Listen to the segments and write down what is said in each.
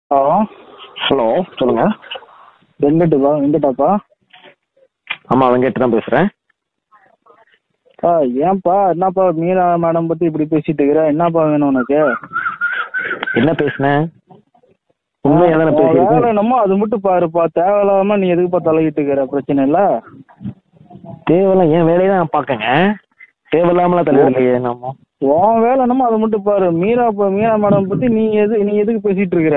Hello hello சொல்லுங்க வெங்கட்டுப்பா வெங்கட்டாப்பா ஆமா வெங்கட் தான் பேசுறேன் ஆ ஏன்பா என்னப்பா மீனா மேடம் பத்தி இப்படி பேசிட்டு இருக்கிற என்னப்பா வேணும் உனக்கு என்ன பேசுனேன் உண்மையா தானே உன் பேசியிருக்கேன் வேலை என்னமோ அது மட்டும் பாருப்பா தேவையில்லாம நீ எதுக்குப்பா தலையிட்டு இருக்கிற பிரச்சனை இல்ல தேவையில்லாம் என் வேலையை தான் நான் பார்க்கங்க தேவையில்லாமலாம் தலைவர்களையே நம்ம உன் வேலை என்னமோ அது மட்டும் பாரு மீரா ப- மீனா மேடம் பத்தி நீ எது நீ எதுக்கு பேசிட்டு இருக்கிற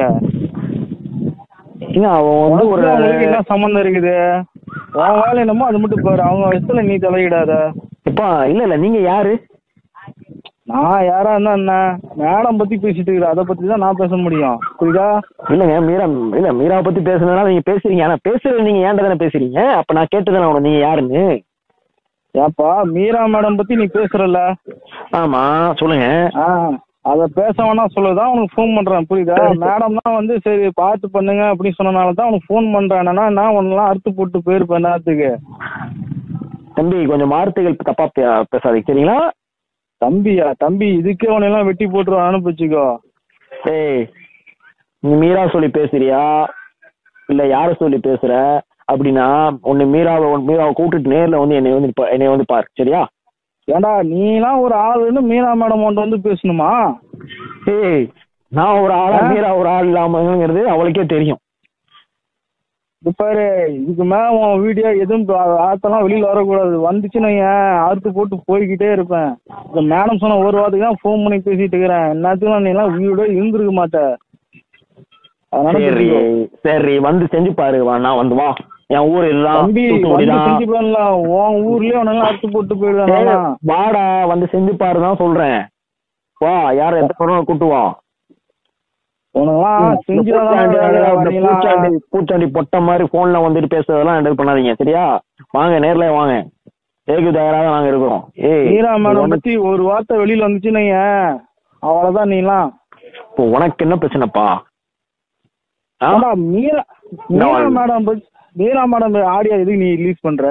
ஏங்க அவன் வந்து ஒரு உனக்கு அவங்களுக்கு என்ன சம்மந்தம் இருக்குது உன் வேலை என்னமோ அது மட்டும் பாரு அவங்க விஷயத்துல நீ தலையிடாத எப்பா இல்ல இல்ல நீங்க யாரு நான் யாரா இருந்தா என்ன மேடம் பத்தி பேசிட்டு இருக்கிற அதை பத்தி தான் நான் பேச முடியும் புரியுதா இல்லங்க மீரா இல்ல மீராவை பத்தி பேசுனதுனால நீங்க பேசுறீங்க ஆனா பேசுறது நீங்க ஏன்டா தானே பேசுறீங்க அப்ப நான் கேட்டுதானே உனக்கு நீங்க யாருன்னு ஏப்பா மீரா மேடம் பத்தி நீ பேசுறல ஆமா சொல்லுங்க ஆ அத பேச வேணா சொல்லதான் உனக்கு ஃபோன் பண்றேன் புரியுதா மேடம் தான் வந்து சரி பார்த்து பண்ணுங்க அப்படின்னு சொன்னனால தான் உனக்கு ஃபோன் பண்றேன் என்னன்னா நான் உன்னெல்லாம் அறுத்து போட்டு போயிருப்பேன் நேரத்துக்கு தம்பி கொஞ்சம் வார்த்தைகள் தப்பா பே- பேசாதீங்க சரிங்களா தம்பியா தம்பி இதுக்கே உன்னையெல்லாம் வெட்டி போட்டுருவான் அனுப்பிச்சுக்கோ ஏய் நீ மீரா சொல்லி பேசுறியா இல்ல யார சொல்லி பேசுற அப்படின்னா ஒன்னு மீராவை உன் மீராவை கூப்பிட்டுட்டு நேர்ல வந்து என்னை வந்து பா- என்னை வந்து பாரு சரியா ஏன்டா நீலாம் ஒரு ஆளுன்னு மீரா மேடம் உன்ட்ட வந்து பேசணுமா ஏய் நான் ஒரு ஆளா ஆ? மீரா ஒரு ஆள் இல்லாமங்கிறது அவளுக்கே தெரியும் இது பாரு இதுக்கு மேல உன் வீடியோ எதுவும் ப- ஆத்தெல்லாம் வெளியில வரக்கூடாது வந்துச்சுன்னு வையேன் அறுத்து போட்டு போய்கிட்டே இருப்பேன் இந்த மேடம் சொன்ன ஒரு வாரத்துக்கு தான் ஃபோன் பண்ணி பேசிட்டு இருக்கிறேன் என்னத்துக்கும் நீ எல்லாம் வீடோ இருந்திருக்க மாட்ட அதனால சரி புரிஞ்சுக்கோ. சரி வந்து செஞ்சு பாரு வா நான் வந்து வா என் ஊர் இதுதான் தம்பி தூத்துக்குடி வந்து தான். செஞ்சு பண்ணலாம் உன் ஊர்லயே உனெல்லாம் அறுத்து போட்டு ஏய், போயிடுவேன் வாடா வந்து செஞ்சு பாரு தான் சொல்றேன் வா யார எந்த பொருளும் கூட்டு வா உனெல்லாம் இந்த செஞ்சுதான் பூச்சாண்டி, இந்த வரீங்களா? பூச்சாண்டி பூச்சாண்டி பொட்ட மாதிரி போன்ல வந்துட்டு பேசுறதெல்லாம் இது பண்ணாதீங்க சரியா வாங்க நேர்ல வாங்க ஏகு தயாராக நாங்க இருக்கிறோம் ஏய் மீரா மேடம் உனக்கு- பத்தி ஒரு வார்த்தை வெளியில வந்துச்சுன்னு வையேன் அவ்வளவுதான் நீலாம் இப்போ உனக்கு என்ன பிரச்சனைப்பா ஆ? ஆமா மீரா மீரா நான் மேடம் பத்தி மீரா மேடம் ஆடியோ எதுக்கு நீ ரிலீஸ் பண்ற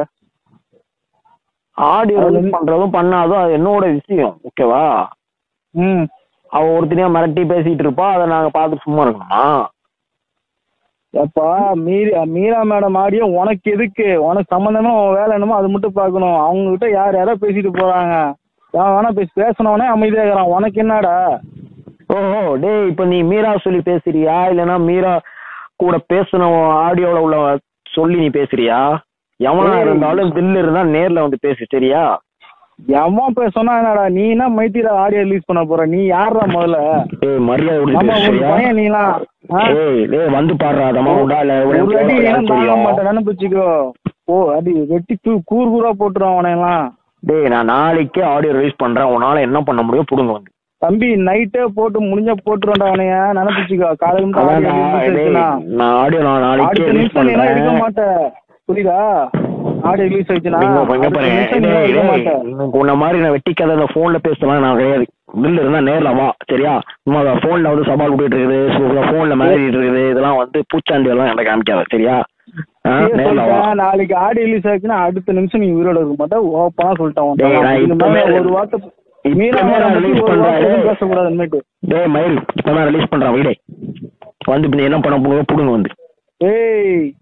ஆடியோ அது release பண்றதும் பண்ணாதும் அது என்னோட விஷயம் ஓகேவா ம் அவ ஒருத்தனையா மிரட்டி பேசிட்டு இருப்பா அதை நாங்க பார்த்து சும்மா இருக்கணுமா எப்பா மீரா மீரா மேடம் ஆடியோ உனக்கு எதுக்கு உனக்கு சம்மந்தமா உன் வேலை என்னமோ அது மட்டும் பார்க்கணும் அவங்க கிட்ட யார் யாரோ பேசிட்டு போறாங்க அவன் வேணா பேசி பேசினவனே அமைதியா இருக்கிறான் உனக்கு என்னடா ஓஹோ டேய் இப்போ நீ மீரா சொல்லி பேசுறியா இல்லைன்னா மீரா கூட பேசின ஆடியோல உள்ள சொல்லி நீ பேசுறியா எவனா ஏய். இருந்தாலும் தில்லு இருந்தா நேர்ல வந்து பேசு சரியா எவன் பேசணும் என்னடா நீ என்ன மைத்திரா ஆடியோ ரிலீஸ் பண்ண போற நீ யாரா முதல்ல ஏய் மரியாதை நம்ம கொடுத்து ஒரு பேசுறியா பையன் நீலாம் ஆ? ஏய் டேய் வந்து பாடுறா அதமா உண்டா இல்ல ஒரு உனக்கு அடி எவ்வளவு ஏன் தாங்க தெரியும்? மாட்டேன் நினைப்பிச்சுக்கோ ஓ அடி வெட்டி தூ கூறு கூறா போட்டுருவான் அவனையெல்லாம் டேய் நான் நாளைக்கே ஆடியோ ரிலீஸ் பண்றேன் உன்னால என்ன பண்ண முடியும் புடுங்க வந்து தம்பி நைட்டே போட்டு முடிஞ்ச போட்டுருவான்டா அவனைய நினைப்பிச்சுக்கோ காலையில இருந்து audio அதான்டா, release டேய், ஆயிடுச்சுன்னா, நான் ஆடியோ நான் நாளைக்கே அடுத்த ரிலீஸ் நிமிஷம் நீ எல்லாம் எடுக்க பண்றேன் மாட்ட புரியுதா ஆடியோ ரிலீஸ் ஆயிடுச்சுன்னா இங்க இங்க அடுத்த பாருங்க நிமிஷம் நீ எல்லாம் டேய், எடுக்க டேய், மாட்ட உனக்கு உன்ன மாதிரி நான் வெட்டி கதை போன்ல பேசலாம் நான் கிடையாது பில் இருந்தா நேர்ல வா சரியா சும்மா போன்ல வந்து சவால் விட்டுட்டு இருக்குது போன்ல மிரட்டிட்டு இருக்குது இதெல்லாம் வந்து பூச்சாண்டி எல்லாம் எனக்கு காமிக்காத சரியா ஆ, சரி, நேர்ல வா சொல்லிட்டேன். நாளைக்கு ஆடியோ ரிலீஸ் ஆச்சுன்னா அடுத்த நிமிஷம் நீ உயிரோட இருக்க மாட்ட ஓப்பனா சொல்லிட்டான் டேய், உன்கிட்ட. நான் இதுக்கு இப்பவே- மேல ஒரு வார்த்தை மீரா இப்பவே நான் மேடம் பத்தி release ஒரு வார்த்தை பண்றேன். எதுவும் பேசக்கூடாது இனிமேட்டு டேய் மயில் இப்பதான் ரிலீஸ் பண்றான் வீடே வந்து இப்ப நீ என்ன பண்ண போக புடுங்க வந்து ஏய்